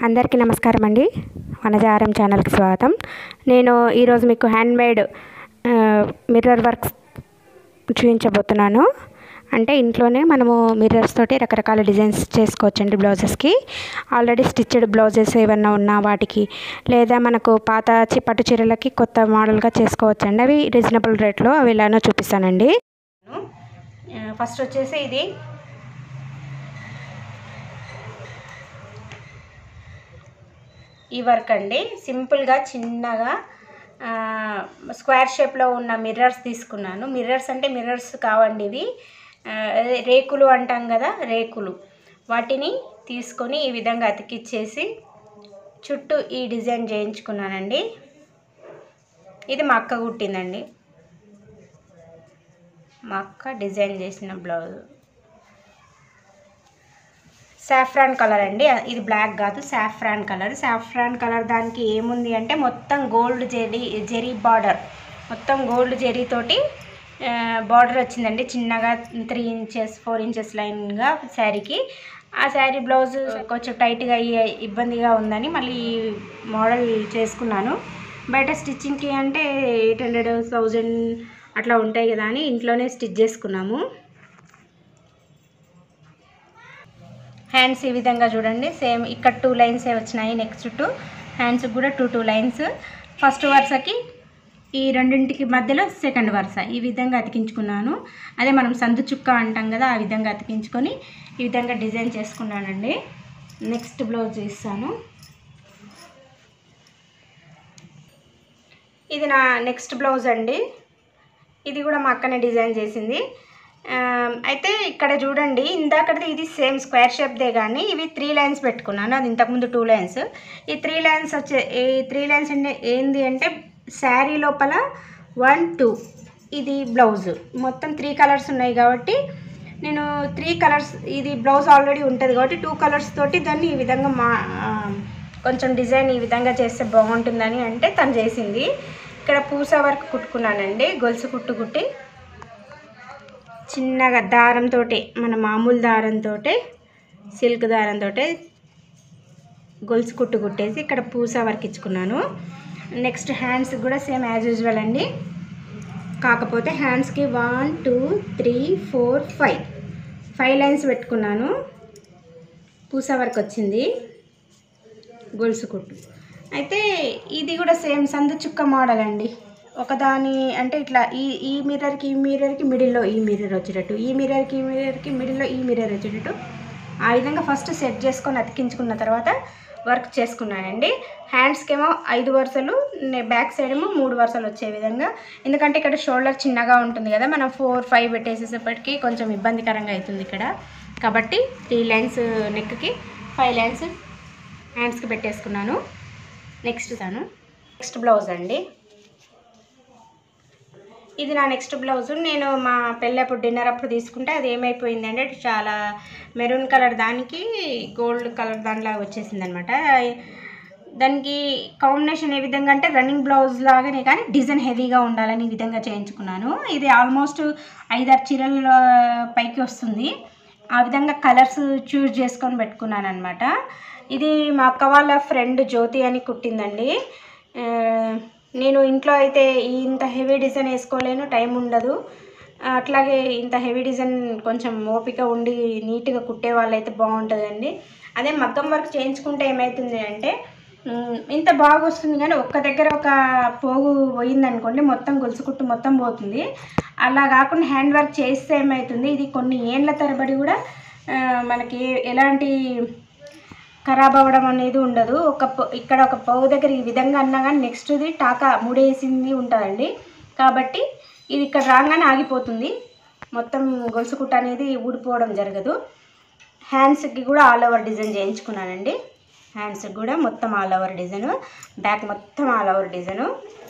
అందరికీ నమస్కారం అండి వనజారం ఛానల్కి స్వాగతం నేను ఈరోజు మీకు హ్యాండ్మేడ్ మిర్రర్ వర్క్స్ చూపించబోతున్నాను అంటే ఇంట్లోనే మనము మిర్రర్స్ తోటి రకరకాల డిజైన్స్ చేసుకోవచ్చండి బ్లౌజెస్కి ఆల్రెడీ స్టిచ్డ్ బ్లౌజెస్ ఏమన్నా ఉన్నా వాటికి లేదా మనకు పాత చి- పట్టు చీరలకి కొత్త మోడల్గా చేసుకోవచ్చండి అవి రీజనబుల్ రేట్లో అవి ఎలానో చూపిస్తానండి ఫస్ట్ వచ్చేసి ఇది ఈ వర్క్ అండి సింపుల్గా చిన్నగా ఆ, స్క్వేర్ షేప్లో ఉన్న మిర్రర్స్ తీసుకున్నాను మిర్రర్స్ అంటే మిర్రర్స్ కావండి ఇవి ఆ, అదే రేకులు అంటాం కదా రేకులు వాటిని తీసుకొని ఈ విధంగా అతికిచ్చేసి చుట్టూ ఈ డిజైన్ చేయించుకున్నానండి ఇది మా అక్క కుట్టిందండి మా అక్క డిజైన్ చేసిన బ్లౌజ్ సాఫ్రాన్ కలర్ అండి ఇది బ్లాక్ కాదు సాఫ్రాన్ కలర్ సాఫ్రాన్ కలర్ దానికి ఏముంది అంటే మొత్తం గోల్డ్ జెరీ జెరీ బార్డర్ మొత్తం గోల్డ్ జెరీ తోటి బార్డర్ వచ్చిందండి చిన్నగా త్రీ ఇంచెస్ ఫోర్ ఇంచెస్ లైన్గా శారీకి ఆ శారీ బ్లౌజ్ కొంచెం టైట్గా అయ్యే ఇబ్బందిగా ఉందని మళ్ళీ ఈ మోడల్ చేసుకున్నాను బయట స్టిచ్చింగ్కి అంటే ఎయిట్ హండ్రెడ్ థౌజండ్ అట్లా ఉంటాయి కదా అని ఇంట్లోనే స్టిచ్ చేసుకున్నాము హ్యాండ్స్ ఈ విధంగా చూడండి సేమ్ ఇక్కడ టూ లైన్స్ వచ్చినాయి నెక్స్ట్ టు హ్యాండ్స్ కూడా టూ టూ లైన్స్ ఫస్ట్ వరుసకి ఈ రెండింటికి మధ్యలో సెకండ్ వరుస ఈ విధంగా అతికించుకున్నాను అదే మనం సందు చుక్క అంటాం కదా ఆ విధంగా అతికించుకొని ఈ విధంగా డిజైన్ చేసుకున్నానండి నెక్స్ట్ బ్లౌజ్ ఇస్తాను ఇది నా నెక్స్ట్ బ్లౌజ్ అండి ఇది కూడా మా అక్కనే డిజైన్ చేసింది ఆ, అయితే ఇక్కడ చూడండి ఇందాకది ఇది సేమ్ స్క్వేర్ షేప్దే కానీ ఇవి త్రీ లైన్స్ పెట్టుకున్నాను అది ఇంతకుముందు టూ లైన్స్ ఈ త్రీ లైన్స్ వచ్చే ఈ త్రీ లైన్స్ అంటే ఏంది అంటే శారీ లోపల వన్ టూ ఇది బ్లౌజ్ మొత్తం త్రీ కలర్స్ ఉన్నాయి కాబట్టి నేను త్రీ కలర్స్ ఇది బ్లౌజ్ ఆల్రెడీ ఉంటుంది కాబట్టి టూ కలర్స్ తోటి దాన్ని ఈ విధంగా మా ఆ, కొంచెం డిజైన్ ఈ విధంగా చేస్తే బాగుంటుందని అంటే తను చేసింది ఇక్కడ పూస వర్క్ కుట్టుకున్నానండి గొలుసు కుట్టు కుట్టి చిన్నగా దారంతో మన మామూలు దారంతో సిల్క్ దారంతో గొలుసు కుట్టు కుట్టేసి ఇక్కడ పూస వర్క్ ఇచ్చుకున్నాను నెక్స్ట్ హ్యాండ్స్ కూడా సేమ్ యాజ్ యూజువల్ అండి కాకపోతే హ్యాండ్స్కి one two three four five five lines పెట్టుకున్నాను పూస వర్క్ వచ్చింది గొలుసు కుట్టు అయితే ఇది కూడా సేమ్ సందు చుక్క మోడల్ అండి ఒకదాని అంటే ఇట్లా ఈ ఈ మిర్రర్కి ఈ మిర్రర్కి మిడిల్లో ఈ మిర్రర్ వచ్చేటట్టు ఈ మిర్రర్కి ఈ మిర్రర్కి మిడిల్లో ఈ మిర్రర్ వచ్చేటట్టు ఆ విధంగా ఫస్ట్ సెట్ చేసుకొని అతికించుకున్న తర్వాత వర్క్ చేసుకున్నానండి హ్యాండ్స్కి ఏమో ఐదు వరుసలు నే- బ్యాక్ సైడ్ ఏమో మూడు వరుసలు వచ్చే విధంగా ఎందుకంటే ఇక్కడ షోల్డర్ చిన్నగా ఉంటుంది కదా మనం ఫోర్ ఫైవ్ పెట్టేసేసప్పటికి కొంచెం ఇబ్బందికరంగా అవుతుంది ఇక్కడ కాబట్టి త్రీ లైన్స్ నెక్కి ఫైవ్ లైన్స్ హ్యాండ్స్కి పెట్టేసుకున్నాను నెక్స్ట్ తాను నెక్స్ట్ బ్లౌజ్ అండి ఇది నా నెక్స్ట్ బ్లౌజ్ నేను మా పెళ్ళప్పుడు డిన్నర్ అప్పుడు తీసుకుంటే అది ఏమైపోయింది అంటే చాలా మెరూన్ కలర్ దానికి గోల్డ్ కలర్ దానిలాగా వచ్చేసింది అనమాట దానికి కాంబినేషన్ ఏ విధంగా అంటే రన్నింగ్ బ్లౌజ్ లాగానే కానీ డిజైన్ హెవీగా ఉండాలని ఈ విధంగా చేయించుకున్నాను ఇది ఆల్మోస్ట్ ఐదారు చీరల పైకి వస్తుంది ఆ విధంగా కలర్స్ చూస్ చేసుకొని పెట్టుకున్నాను అనమాట ఇది మా అక్క వాళ్ళ ఫ్రెండ్ జ్యోతి అని కుట్టిందండి ఆ, నేను ఇంట్లో అయితే ఈ ఇంత హెవీ డిజైన్ వేసుకోలేను టైం ఉండదు అట్లాగే ఇంత హెవీ డిజైన్ కొంచెం ఓపిక ఉండి నీట్గా కుట్టే వాళ్ళైతే బాగుంటుందండి అదే మగ్గం వర్క్ చేయించుకుంటే ఏమవుతుంది అంటే ఉమ్, ఇంత బాగా వస్తుంది కానీ ఒక్క దగ్గర ఒక పోగు పోయిందనుకోండి మొత్తం గొలుసు కుట్టు మొత్తం పోతుంది అలా కాకుండా హ్యాండ్ వర్క్ చేస్తే ఏమవుతుంది ఇది కొన్ని ఏండ్ల తరబడి కూడా ఆ, మనకి ఎలాంటి ఖరాబ్ అవ్వడం అనేది ఉండదు ఒక ప- ఇక్కడ ఒక పోగు దగ్గర ఈ విధంగా అన్నా కానీ నెక్స్ట్ది టాకా ముడేసింది ఉంటుందండి కాబట్టి ఇది ఇక్కడ రాగానే ఆగిపోతుంది మొత్తం గొలుసు కుట్ట అనేది ఊడిపోవడం జరగదు హ్యాండ్స్కి కూడా ఆల్ ఓవర్ డిజైన్ చేయించుకున్నానండి హ్యాండ్స్కి కూడా మొత్తం ఆల్ ఓవర్ డిజైన్ బ్యాక్ మొత్తం all over design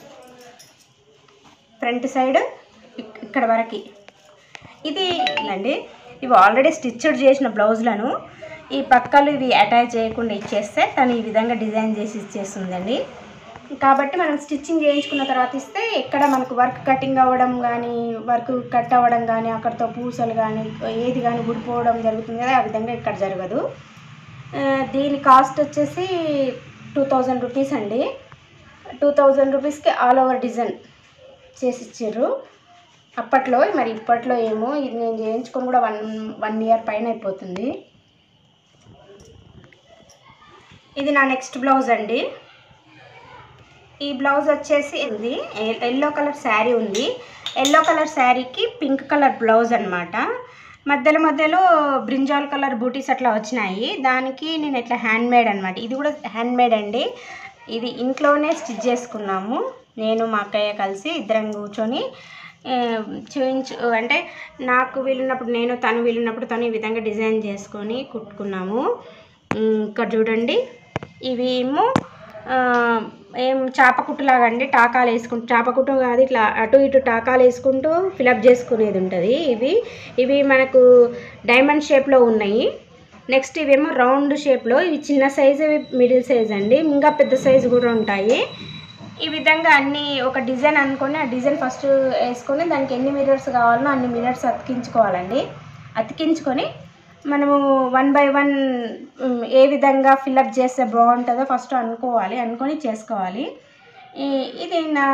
front side ఇక్- ఇక్కడ వరకు ఇది అండి ఇవి ఆల్రెడీ స్టిచ్డ్ చేసిన బ్లౌజ్లను ఈ పక్కలు ఇవి అటాచ్ చేయకుండా ఇచ్చేస్తే తను ఈ విధంగా డిజైన్ చేసి ఇచ్చేస్తుందండి కాబట్టి మనం స్టిచ్చింగ్ చేయించుకున్న తర్వాత ఇస్తే ఎక్కడ మనకు వర్క్ కటింగ్ అవ్వడం కానీ వర్క్ కట్ అవ్వడం కానీ అక్కడతో పూసలు కానీ ఏది కానీ ఊడిపోవడం జరుగుతుంది కదా ఆ విధంగా ఇక్కడ జరగదు ఆ, దీని కాస్ట్ వచ్చేసి టూ థౌజండ్ రూపీస్ అండి టూ థౌజండ్ రూపీస్కి ఆల్ ఓవర్ డిజైన్ చేసి ఇచ్చారు అప్పట్లో మరి ఇప్పట్లో ఏమో ఇది నేను చేయించుకొని కూడా వన్ వన్ ఇయర్ పైన అయిపోతుంది ఇది నా నెక్స్ట్ బ్లౌజ్ అండి ఈ బ్లౌజ్ వచ్చేసి ఇది ఎల్లో కలర్ శారీ ఉంది ఎల్లో కలర్ శారీకి పింక్ కలర్ బ్లౌజ్ అనమాట మధ్యలో మధ్యలో బ్రింజాల్ కలర్ బూటీస్ అట్లా వచ్చినాయి దానికి నేను ఇట్లా హ్యాండ్ మేడ్ అనమాట ఇది కూడా హ్యాండ్ మేడ్ అండి ఇది ఇంట్లోనే స్టిచ్ చేసుకున్నాము నేను మా అక్కయ్య కలిసి ఇద్దరం కూర్చొని ఆ, చూయించు అంటే నాకు వీలున్నప్పుడు నేను తను వీలున్నప్పుడు తను ఈ విధంగా డిజైన్ చేసుకొని కుట్టుకున్నాము ఉమ్, ఇక్కడ చూడండి ఇవి ఏమో ఆ, ఏం చాపకుట్టులాగా అండి టాకాలు వేసుకుంటూ చాపకుట్టు కాదు ఇట్లా అటు ఇటు టాకాలు వేసుకుంటూ ఫిలప్ చేసుకునేది ఉంటుంది ఇవి ఇవి మనకు డైమండ్ షేప్లో ఉన్నాయి నెక్స్ట్ ఇవేమో రౌండ్ షేప్లో ఇవి చిన్న సైజు ఇవి మిడిల్ సైజ్ అండి ఇంకా పెద్ద సైజు కూడా ఉంటాయి ఈ విధంగా అన్ని ఒక డిజైన్ అనుకొని ఆ డిజైన్ ఫస్ట్ వేసుకొని దానికి ఎన్ని మిరర్స్ కావాలనో అన్ని మిరర్స్ అతికించుకోవాలండి అతికించుకొని మనము వన్ బై వన్ ఏ విధంగా ఫిలప్ చేస్తే బాగుంటుందో ఫస్ట్ అనుకోవాలి అనుకొని చేసుకోవాలి ఈ- ఇది నా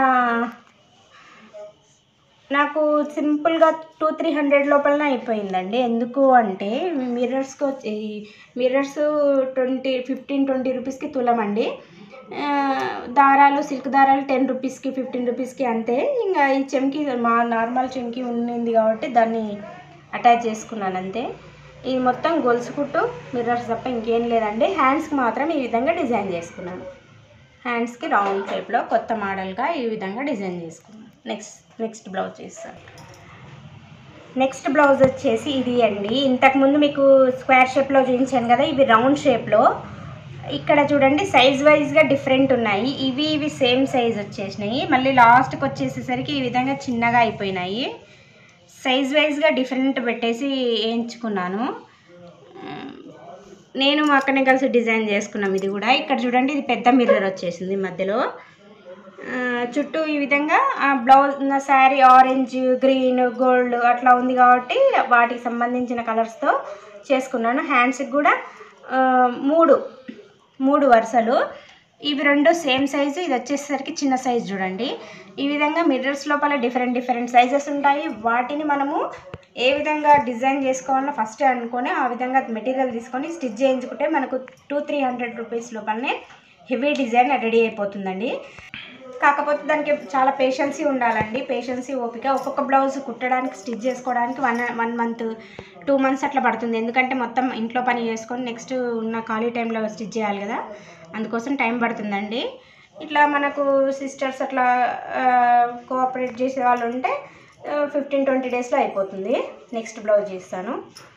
నాకు సింపుల్గా టూ త్రీ హండ్రెడ్ లోపలనే అయిపోయిందండి ఎందుకు అంటే మిర్రర్స్కి వచ్చి మిర్రర్స్ ట్వంటీ ఫిఫ్టీన్ ట్వంటీ రూపీస్కి తులమండి ఆ, దారాలు సిల్క్ దారాలు టెన్ రూపీస్కి ఫిఫ్టీన్ రూపీస్కి అంతే ఇంకా ఈ చెంకి మా నార్మల్ చెంకి ఉన్నింది కాబట్టి దాన్ని అటాచ్ చేసుకున్నాను అంతే ఇది మొత్తం గొలుసు కుట్టు మిర్రర్స్ తప్ప ఇంకేం లేదండి హ్యాండ్స్కి మాత్రం ఈ విధంగా డిజైన్ చేసుకున్నాను హ్యాండ్స్కి రౌండ్ షేప్లో కొత్త మోడల్గా ఈ విధంగా డిజైన్ చేసుకున్నాను నెక్స్ట్ నెక్స్ట్ బ్లౌజ్ చేస్తాను నెక్స్ట్ బ్లౌజ్ వచ్చేసి ఇది అండి ఇంతకుముందు మీకు స్క్వేర్ షేప్లో చూపించాను కదా ఇవి రౌండ్ షేప్లో ఇక్కడ చూడండి సైజ్ వైజ్గా డిఫరెంట్ ఉన్నాయి ఇవి ఇవి సేమ్ సైజ్ వచ్చేసినాయి మళ్ళీ లాస్ట్కి వచ్చేసేసరికి ఈ విధంగా చిన్నగా అయిపోయినాయి సైజ్ వైజ్గా డిఫరెంట్ పెట్టేసి వేయించుకున్నాను మ్, నేను మా అక్కనే కలిసి డిజైన్ చేసుకున్నాం ఇది కూడా ఇక్కడ చూడండి ఇది పెద్ద మిర్రర్ వచ్చేసింది మధ్యలో ఆ, చుట్టూ ఈ విధంగా ఆ బ్లౌజ్ నా శారీ ఆరెంజ్ గ్రీన్ గోల్డ్ అట్లా ఉంది కాబట్టి వాటికి సంబంధించిన కలర్స్తో చేసుకున్నాను హ్యాండ్స్కి కూడా ఆ, మూడు మూడు వరుసలు ఇవి రెండు సేమ్ సైజు ఇది వచ్చేసరికి చిన్న సైజు చూడండి ఈ విధంగా మిర్రర్స్ లోపల డిఫరెంట్ డిఫరెంట్ సైజెస్ ఉంటాయి వాటిని మనము ఏ విధంగా డిజైన్ చేసుకోవాలో ఫస్ట్ అనుకొని ఆ విధంగా మెటీరియల్ తీసుకొని స్టిచ్ చేయించుకుంటే మనకు టూ త్రీ హండ్రెడ్ రూపీస్ లోపలనే హెవీ డిజైన్ రెడీ అయిపోతుందండి కాకపోతే దానికి చాలా పేషెన్సీ ఉండాలండి పేషెన్సీ ఓపిక ఒక్కొక్క బ్లౌజ్ కుట్టడానికి స్టిచ్ చేసుకోవడానికి one one month two months అట్లా పడుతుంది ఎందుకంటే మొత్తం ఇంట్లో పని చేసుకొని నెక్స్ట్ ఉన్న ఖాళీ టైంలో స్టిచ్ చేయాలి కదా అందుకోసం టైం పడుతుందండి ఇట్లా మనకు సిస్టర్స్ అట్లా కోఆపరేట్ చేసే వాళ్ళు ఉంటే ఫిఫ్టీన్ ట్వంటీ డేస్లో అయిపోతుంది నెక్స్ట్ బ్లౌజ్ చేస్తాను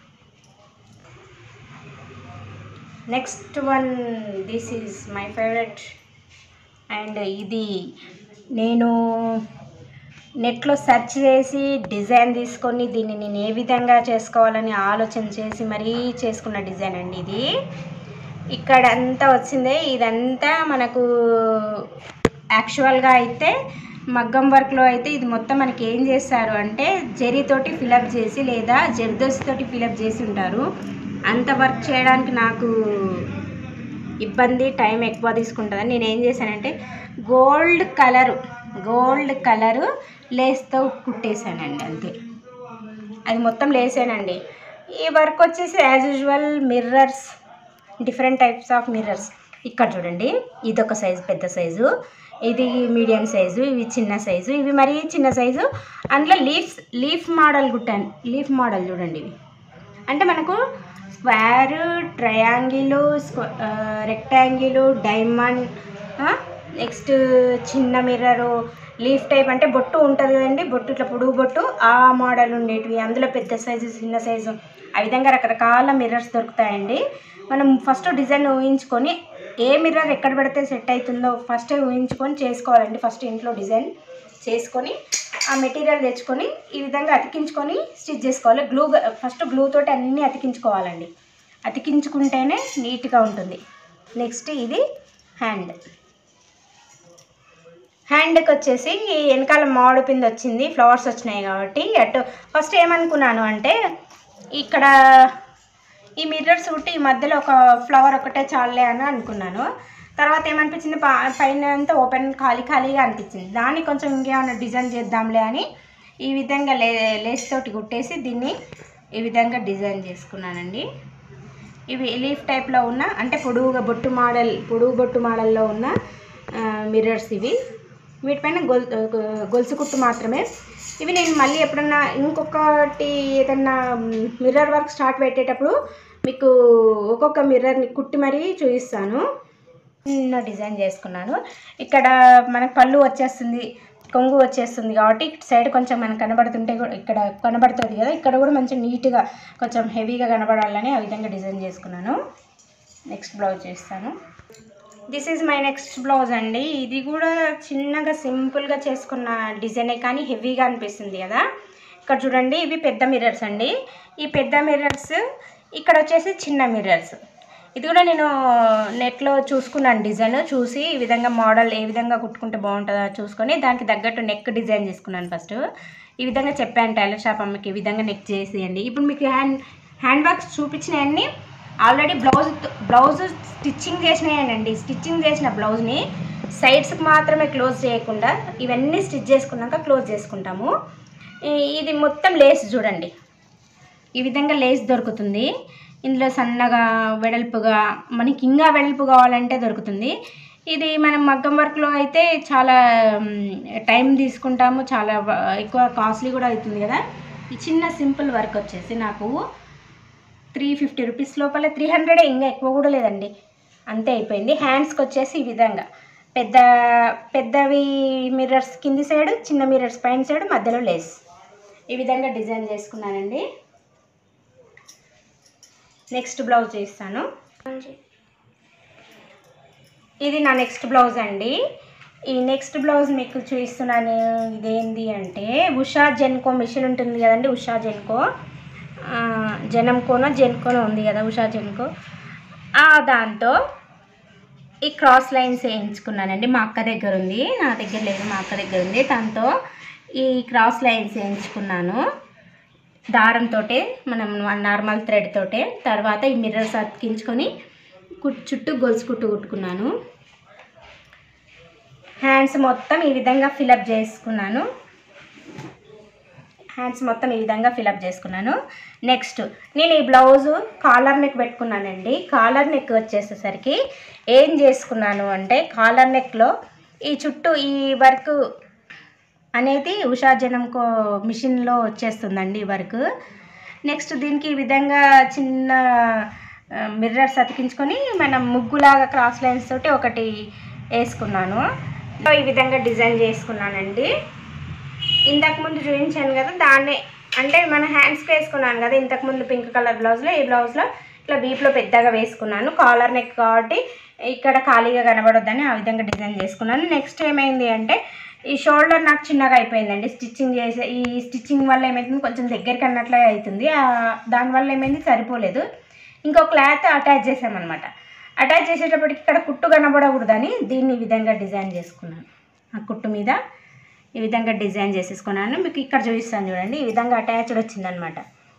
next one this is my favourite and ఇది నేను నెట్లో సెర్చ్ చేసి డిజైన్ తీసుకొని దీన్ని నేను ఏ విధంగా చేసుకోవాలని ఆలోచన చేసి మరీ చేసుకున్న డిజైన్ అండి ఇది ఇక్కడ అంతా వచ్చిందే ఇదంతా మనకు యాక్చువల్గా అయితే మగ్గం వర్క్లో అయితే ఇది మొత్తం మనకి ఏం చేస్తారు అంటే జరీతోటి ఫిలప్ చేసి లేదా జర్దోసి తోటి ఫిలప్ చేసి ఉంటారు అంత వర్క్ చేయడానికి నాకు ఇబ్బంది టైం ఎక్కువ తీసుకుంటుందని నేను ఏం చేశానంటే గోల్డ్ కలరు గోల్డ్ కలరు లేస్తో కుట్టేశానండి అంతే అది మొత్తం లేసానండి ఈ వర్క్ వచ్చేసి as usual mirrors different types of mirrors ఇక్కడ చూడండి ఇదొక సైజు పెద్ద సైజు ఇది మీడియం సైజు ఇవి చిన్న సైజు ఇవి మరీ చిన్న సైజు అందులో లీఫ్స్ లీఫ్ మోడల్ కుట్టాను లీఫ్ మోడల్ చూడండి ఇవి అంటే మనకు square triangle rectangle diamond next చిన్న మిర్రరు లీఫ్ టైప్ అంటే బొట్టు ఉంటుంది కదండి బొట్టు ఇట్లా పొడుగు బొట్టు ఆ మోడల్ ఉండేటివి అందులో పెద్ద సైజు చిన్న సైజు ఆ విధంగా రకరకాల మిర్రర్స్ దొరుకుతాయండి మనం ఫస్ట్ డిజైన్ ఊహించుకొని ఏ మిర్రర్ ఎక్కడ పెడితే సెట్ అవుతుందో ఫస్ట్ ఊహించుకొని చేసుకోవాలండి ఫస్ట్ ఇంట్లో డిజైన్ చేసుకొని ఆ మెటీరియల్ తెచ్చుకొని ఈ విధంగా అతికించుకొని స్టిచ్ చేసుకోవాలి గ్లూ ఫస్ట్ గ్లూ తోటి అన్నీ అతికించుకోవాలండి అతికించుకుంటేనే నీట్గా ఉంటుంది నెక్స్ట్ ఇది హ్యాండ్ హ్యాండ్కి వచ్చేసి ఈ వెనకాల మామిడి పిండి వచ్చింది ఫ్లవర్స్ వచ్చినాయి కాబట్టి అటు ఫస్ట్ ఏమనుకున్నాను అంటే ఇక్కడ ఈ మిర్రర్స్ కుట్టి ఈ మధ్యలో ఒక ఫ్లవర్ ఒకటే చాలే అని అనుకున్నాను తర్వాత ఏమనిపించింది పా పైన అంతా ఓపెన్ ఖాళీ ఖాళీగా అనిపించింది దాన్ని కొంచెం ఇంకేమైనా డిజైన్ చేద్దాంలే అని ఈ విధంగా లే లేస్ తోటి కుట్టేసి దీన్ని ఈ విధంగా డిజైన్ చేసుకున్నానండి ఇవి లీఫ్ టైప్లో ఉన్న అంటే పొడువుగా బొట్టు మోడల్ పొడుగు బొట్టు మోడల్లో ఉన్న మిర్రర్స్ ఇవి వీటిపైన గొల్ గొలుసు కుట్టు మాత్రమే ఇవి నేను మళ్ళీ ఎప్పుడన్నా ఇంకొకటి ఏదన్నా మిర్రర్ వర్క్ స్టార్ట్ పెట్టేటప్పుడు మీకు ఒక్కొక్క మిర్రర్ని కుట్టి మరీ చూపిస్తాను చిన్న డిజైన్ చేసుకున్నాను ఇక్కడ మనకు పళ్ళు వచ్చేస్తుంది కొంగు వచ్చేస్తుంది కాబట్టి ఇటు సైడ్ కొంచెం మనకు కనబడుతుంటే కూడా ఇక్కడ కనబడుతుంది కదా ఇక్కడ కూడా మంచి నీట్గా కొంచెం హెవీగా కనబడాలని ఆ విధంగా డిజైన్ చేసుకున్నాను నెక్స్ట్ బ్లౌజ్ చేస్తాను this is my next blouse అండి ఇది కూడా చిన్నగా సింపుల్గా చేసుకున్న డిజైనే కానీ హెవీగా అనిపిస్తుంది కదా ఇక్కడ చూడండి ఇవి పెద్ద మిర్రర్స్ అండి ఈ పెద్ద మిర్రర్స్ ఇక్కడ వచ్చేసి చిన్న మిర్రర్స్ ఇది కూడా నేను నెట్లో చూసుకున్నాను డిజైన్ చూసి ఈ విధంగా మోడల్ ఏ విధంగా కుట్టుకుంటే బాగుంటుందో చూసుకొని దానికి తగ్గట్టు నెక్ డిజైన్ చేసుకున్నాను ఫస్ట్ ఈ విధంగా చెప్పాను టైలర్ షాప్ అమ్మకి ఈ విధంగా నెక్ చేసేయండి ఇప్పుడు మీకు హ్యాండ్ హ్యాండ్ వర్క్స్ చూపించినవన్నీ ఆల్రెడీ బ్లౌజ్ బ్లౌజ్ స్టిచ్చింగ్ చేసినాయండి స్టిచ్చింగ్ చేసిన బ్లౌజ్ని సైడ్స్కి మాత్రమే క్లోజ్ చేయకుండా ఇవన్నీ స్టిచ్ చేసుకున్నాక క్లోజ్ చేసుకుంటాము ఈ- ఇది మొత్తం లేస్ చూడండి ఈ విధంగా లేస్ దొరుకుతుంది ఇందులో సన్నగా వెడల్పుగా మనకి ఇంకా వెడల్పు కావాలంటే దొరుకుతుంది ఇది మనం మగ్గం వర్క్లో అయితే చాలా మ్, టైం తీసుకుంటాము చాలా వ- ఎక్కువ కాస్ట్లీ కూడా అవుతుంది కదా ఈ చిన్న సింపుల్ వర్క్ వచ్చేసి నాకు త్రీ ఫిఫ్టీ రూపీస్ లోపల త్రీ హండ్రెడ్ ఇంకా ఎక్కువ కూడా లేదండి అంతే అయిపోయింది హ్యాండ్స్కి వచ్చేసి ఈ విధంగా పెద్ద పెద్దవి మిర్రర్స్ కింది సైడ్ చిన్న మిర్రర్స్ పైన సైడ్ మధ్యలో లేస్ ఈ విధంగా డిజైన్ చేసుకున్నానండి నెక్స్ట్ బ్లౌజ్ చేస్తాను ఇది నా నెక్స్ట్ బ్లౌజ్ అండి ఈ నెక్స్ట్ బ్లౌజ్ మీకు చూపిస్తున్నాను ఇదేంటి అంటే ఉషా జెన్కో మిషన్ ఉంటుంది కదండి ఉషా జెన్కో ఆ, జనంకోనో జెన్కోనో ఉంది కదా ఉషా జెన్కో ఆ దాంతో ఈ క్రాస్ లైన్స్ వేయించుకున్నానండి మా అక్క దగ్గర ఉంది నా దగ్గర లేదు మా అక్క దగ్గర ఉంది దాంతో ఈ క్రాస్ లైన్స్ వేయించుకున్నాను దారంతో మనం నార్మల్ థ్రెడ్ తోటే తర్వాత ఈ మిర్రర్స్ అతికించుకొని కుట్ చుట్టూ గొలుసు కుట్టు కుట్టుకున్నాను హ్యాండ్స్ మొత్తం ఈ విధంగా ఫిలప్ చేసుకున్నాను హ్యాండ్స్ మొత్తం ఈ విధంగా ఫిలప్ చేసుకున్నాను నెక్స్ట్ నేను ఈ బ్లౌజ్ కాలర్ నెక్ పెట్టుకున్నానండి కాలర్ నెక్ వచ్చేసేసరికి ఏం చేసుకున్నాను అంటే కాలర్ నెక్లో ఈ చుట్టూ ఈ వర్క్ అనేది ఉషా జనంకో మిషన్లో వచ్చేస్తుందండి ఈ వర్క్ నెక్స్ట్ దీనికి ఈ విధంగా చిన్న మిర్రర్స్ అతికించుకొని మనం ముగ్గులాగా క్రాస్ లైన్స్ తోటి ఒకటి వేసుకున్నాను ఈ విధంగా డిజైన్ చేసుకున్నానండి ఇంతకు ముందు చూపించాను కదా దాన్నే అంటే మన హ్యాండ్స్కి వేసుకున్నాను కదా ఇంతకు ముందు పింక్ కలర్ బ్లౌజ్లో ఈ బ్లౌజ్లో ఇట్లా వీపులో పెద్దగా వేసుకున్నాను కాలర్ నెక్ కాబట్టి ఇక్కడ ఖాళీగా కనబడొద్దని ఆ విధంగా డిజైన్ చేసుకున్నాను నెక్స్ట్ ఏమైంది అంటే ఈ షోల్డర్ నాకు చిన్నగా అయిపోయిందండి స్టిచ్చింగ్ చేసే ఈ స్టిచ్చింగ్ వల్ల ఏమైతుంది కొంచెం దగ్గరికి అన్నట్లే అవుతుంది ఆ- దానివల్ల ఏమైంది సరిపోలేదు ఇంకో క్లాత్ అటాచ్ చేసామన్నమాట అటాచ్ చేసేటప్పటికి ఇక్కడ కుట్టు కనబడకూడదని దీన్ని ఈ విధంగా డిజైన్ చేసుకున్నాను ఆ కుట్టు మీద ఈ విధంగా డిజైన్ చేసేసుకున్నాను మీకు ఇక్కడ చూపిస్తాను చూడండి ఈ విధంగా అటాచ్డ్ వచ్చిందనమాట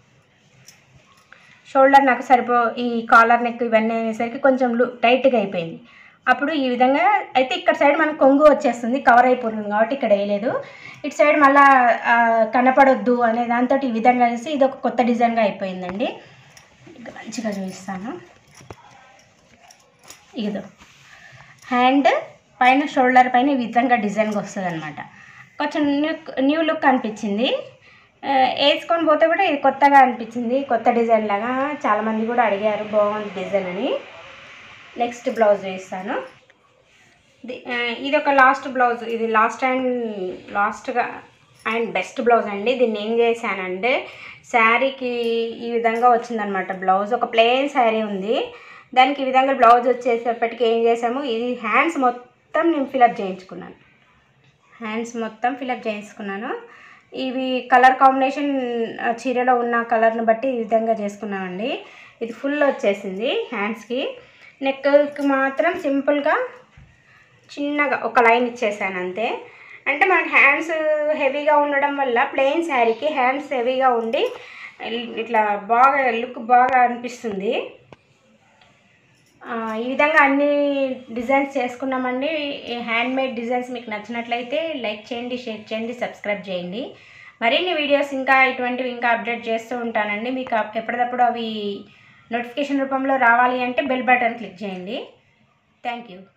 షోల్డర్ నాకు సరిపో ఈ కాలర్ నెక్ ఇవన్నీ అనేసరికి కొంచెం లు టైట్గా అయిపోయింది అప్పుడు ఈ విధంగా అయితే ఇక్కడ సైడ్ మనకు కొంగు వచ్చేస్తుంది కవర్ అయిపోతుంది కాబట్టి ఇక్కడ వేయలేదు ఇటు సైడ్ మళ్ళా ఆ, కనపడొద్దు అనే దాంతో ఈ విధంగా వేసి ఇది ఒక కొత్త డిజైన్గా అయిపోయిందండి ఇక మంచిగా చూపిస్తాను ఇదో హ్యాండ్ పైన షోల్డర్ పైన ఈ విధంగా డిజైన్గా వస్తుంది అనమాట కొంచెం న్యూ న్యూ లుక్ అనిపించింది ఆ, వేసుకొని పోతే కూడా ఇది కొత్తగా అనిపించింది కొత్త డిజైన్ లాగా చాలామంది కూడా అడిగారు బాగుంది డిజైన్ అని నెక్స్ట్ బ్లౌజ్ వేస్తాను ది- ఆ, ఇది ఒక లాస్ట్ బ్లౌజ్ ఇది లాస్ట్ అండ్ లాస్ట్గా అండ్ బెస్ట్ బ్లౌజ్ అండి దీన్ని ఏం చేశానంటే శారీకి ఈ విధంగా వచ్చిందనమాట బ్లౌజ్ ఒక ప్లెయిన్ శారీ ఉంది దానికి ఈ విధంగా బ్లౌజ్ వచ్చేసేపటికి ఏం చేసాము ఇది హ్యాండ్స్ మొత్తం నేను ఫిలప్ చేయించుకున్నాను హ్యాండ్స్ మొత్తం ఫిలప్ చేయించుకున్నాను ఇవి కలర్ కాంబినేషన్ ఆ, చీరలో ఉన్న కలర్ని బట్టి ఈ విధంగా చేసుకున్నామండి ఇది ఫుల్ వచ్చేసింది హ్యాండ్స్కి నెక్కి మాత్రం సింపుల్గా చిన్నగా ఒక లైన్ ఇచ్చేసాను అంతే అంటే మనకి హ్యాండ్స్ హెవీగా ఉండడం వల్ల ప్లెయిన్ శారీకి హ్యాండ్స్ హెవీగా ఉండి ఇట్లా బాగా లుక్ బాగా అనిపిస్తుంది ఆ, ఈ విధంగా అన్ని డిజైన్స్ చేసుకున్నామండి ఈ హ్యాండ్ మేడ్ డిజైన్స్ మీకు నచ్చినట్లయితే లైక్ చేయండి షేర్ చేయండి సబ్స్క్రైబ్ చేయండి మరిన్ని వీడియోస్ ఇంకా ఇటువంటివి ఇంకా అప్డేట్ చేస్తూ ఉంటానండి మీకు అప్- ఎప్పటికప్పుడు అవి నోటిఫికేషన్ రూపంలో రావాలి అంటే బెల్ బటన్ క్లిక్ చేయండి థ్యాంక్ యూ